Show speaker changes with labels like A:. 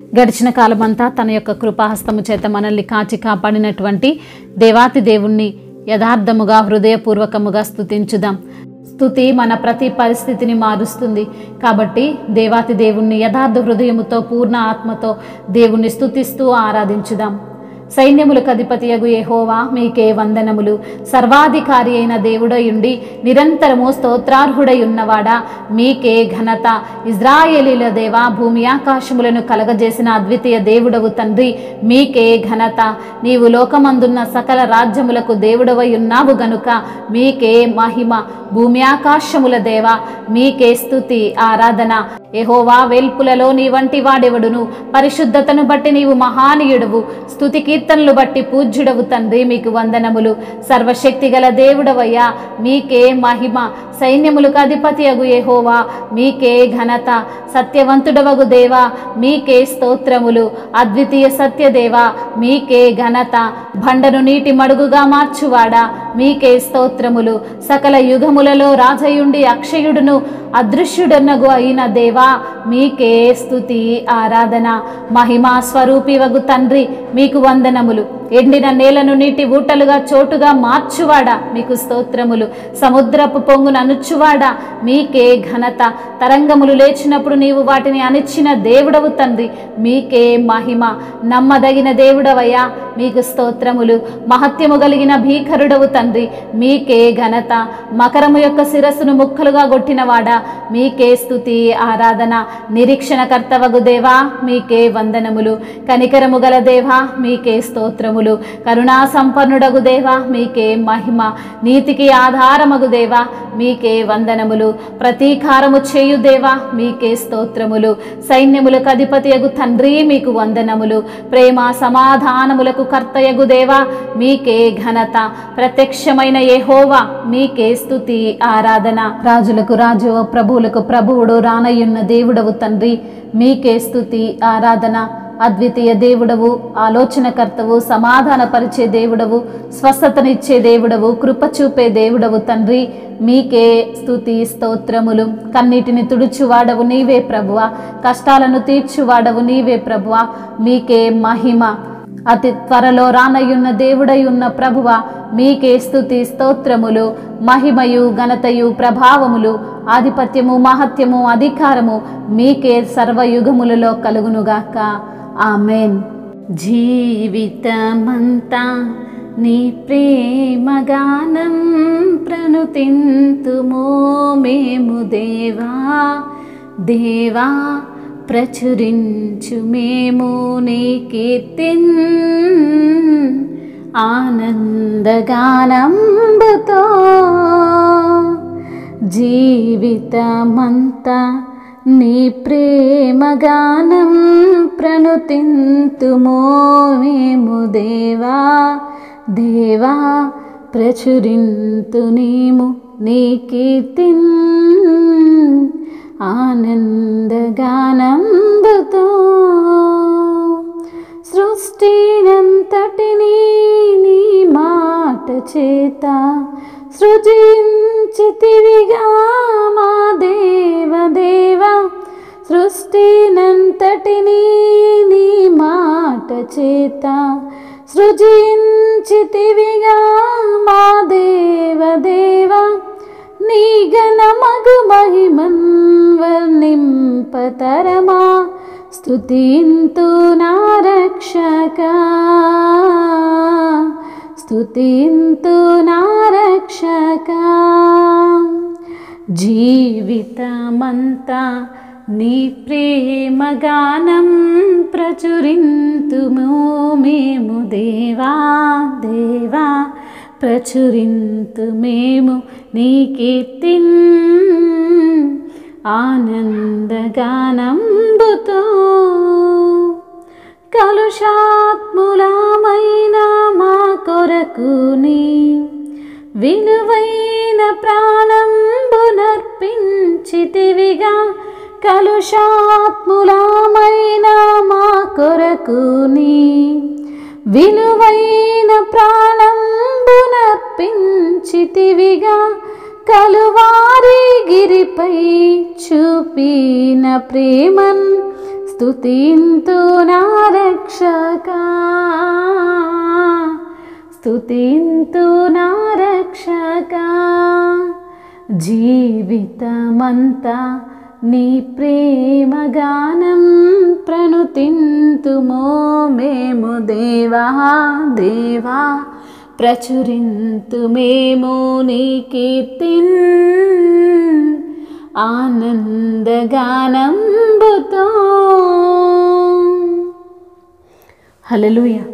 A: గడిచిన కాలమంతా తన యొక్క కృపాహస్తము చేత మనల్ని కాచి కాపాడినటువంటి దేవాతి దేవుణ్ణి యథార్థముగా హృదయపూర్వకముగా స్తుతించుదాం స్తుతి మన ప్రతి పరిస్థితిని మారుస్తుంది కాబట్టి దేవాతి దేవుణ్ణి యథార్థ హృదయముతో పూర్ణ ఆత్మతో దేవుణ్ణి స్తుతిస్తూ ఆరాధించుదాం సైన్యములకు అధిపతియగు యెహోవా మీకే వందనములు సర్వాధికారి అయిన దేవుడయుండి నిరంతరము స్తోత్రార్హుడై ఉన్నవాడా మీకే ఘనత ఇజ్రాయేలీల దేవా భూమి ఆకాశములను కలగజేసిన అద్వితీయ దేవుడవు తండ్రి మీకే ఘనత నీవు లోకమందున్న సకల రాజ్యములకు దేవుడవై ఉన్నావు గనుక మీకే మహిమ భూమి ఆకాశముల దేవ మీకే స్తుతి ఆరాధన ఎహోవా వెల్పులలో నీ వంటి వాడెవడును పరిశుద్ధతను బట్టి నీవు మహానీయుడవు స్తుతి కీర్తనలు బట్టి పూజ్యుడవు తండ్రి మీకు వందనములు సర్వశక్తి గల దేవుడవయ్యా మీకే మహిమ సైన్యములకు అధిపతి అగు యెహోవా మీకే ఘనత సత్యవంతుడవగు దేవా మీకే స్తోత్రములు అద్వితీయ సత్యదేవా మీకే ఘనత బండను నీటి మడుగుగా మార్చువాడా మీకే స్తోత్రములు సకల యుగములలో రాజయుండి అక్షయుడును అదృశ్యుడన్నగు అయిన దేవా మీకే స్తుతి ఆరాధన మహిమా స్వరూపివగు తండ్రి మీకు వందనములు ఎండిన నేలను నీటి ఊటలుగా చోటుగా మార్చువాడా మీకు స్తోత్రములు సముద్రపు పొంగును అనుచువాడా మీకే ఘనత తరంగములు లేచినప్పుడు నీవు వాటిని అనిచ్చిన దేవుడవు తండ్రి మీకే మహిమ నమ్మదగిన దేవుడవయ్యా మీకు స్తోత్రములు మహత్యము కలిగిన భీకరుడవు తండ్రి మీకే ఘనత మకరము యొక్క శిరస్సును ముక్కలుగా కొట్టినవాడా మీకే స్తుతి ఆరాధన నిరీక్షణ కర్తవగు దేవా మీకే వందనములు కనికరము గల దేవా మీకే స్తోత్రములు కరుణా సంపన్నుడగు దేవా మీకే మహిమ నీతికి ఆధారమగు దేవా మీకే వందనములు ప్రతీకారము చేయు దేవా మీకే స్తోత్రములు సైన్యములకు అధిపతియగు తండ్రి మీకు వందనములు ప్రేమ సమాధానములకు కర్తయగు దేవా మీకే ఘనత ప్రత్యక్షమైన యెహోవా మీకే స్తుతి ఆరాధన రాజులకు రాజు ప్రభువులకు ప్రభువుడు రానయ్యున్న దేవుడవు తండ్రి మీకే స్తుతి ఆరాధన అద్వితీయ దేవుడవు ఆలోచనకర్తవు సమాధానపరిచే దేవుడవు స్వస్థతనిచ్చే దేవుడవు కృప చూపే దేవుడవు తండ్రి మీకే స్తుతి స్తోత్రములు కన్నీటిని తుడుచువాడవు నీవే ప్రభువ కష్టాలను తీర్చువాడవు నీవే ప్రభువ మీకే మహిమ అతి త్వరలో రానయ్యున్న దేవుడై ఉన్న ప్రభువ మీకే స్తుతి స్తోత్రములు మహిమయు ఘనతయు ప్రభావములు ఆధిపత్యము మహత్యము అధికారము మీకే సర్వయుగములలో కలుగునుగాక ఆమెన్ జీవితమంతా నీ ప్రేమగానం ప్రణుతింతుమో మేము దేవా దేవా ప్రచురించు మేము నీ కీర్తిన్ ఆనందగానంబుతో జీవితమంతా నీ ప్రేమగానం ప్రణుతింతుమో మేము దేవా దేవా ప్రచురింతు నీము నీ కీర్తిన్ ఆనందగానంబుతో సృష్టినంతటినీ నీ మాట చేత సృజించితివిగా మా దేవ దేవ సృష్టినంతటినీ నీ మాట చేత సృజించితివిగా మా దేవ దేవ నీ గణమగు మహిమన్ వర్ణింపతరమా స్తుతింతు నా రక్షక స్తుతింతు నా రక్షక జీవితమంతా నీ ప్రేమగానం ప్రచురింతుము మేము దేవా దేవా ప్రచురింతు మేము నీ కీర్తిన్ ఆనందగానంబుతో కలుషాత్ములమైన మా కొరకు నీ విలువైన ప్రాణంబునర్పించితివిగా కలుషాత్ములమైన మా కొరకు నీ విలువైన ప్రాణంబునర్పించితివిగా కలువారి గిరిపై చూపిన ప్రేమన్ స్తుతింతు నా రక్షకా స్తుతింతు నా రక్షకా జీవితమంతా నీ ప్రేమగానం ప్రణుతింతుమో మేము దేవా దేవా ప్రచురింతు మేము నీ కీర్తిన్ ఆనందగానంబుతో హల్లెలూయా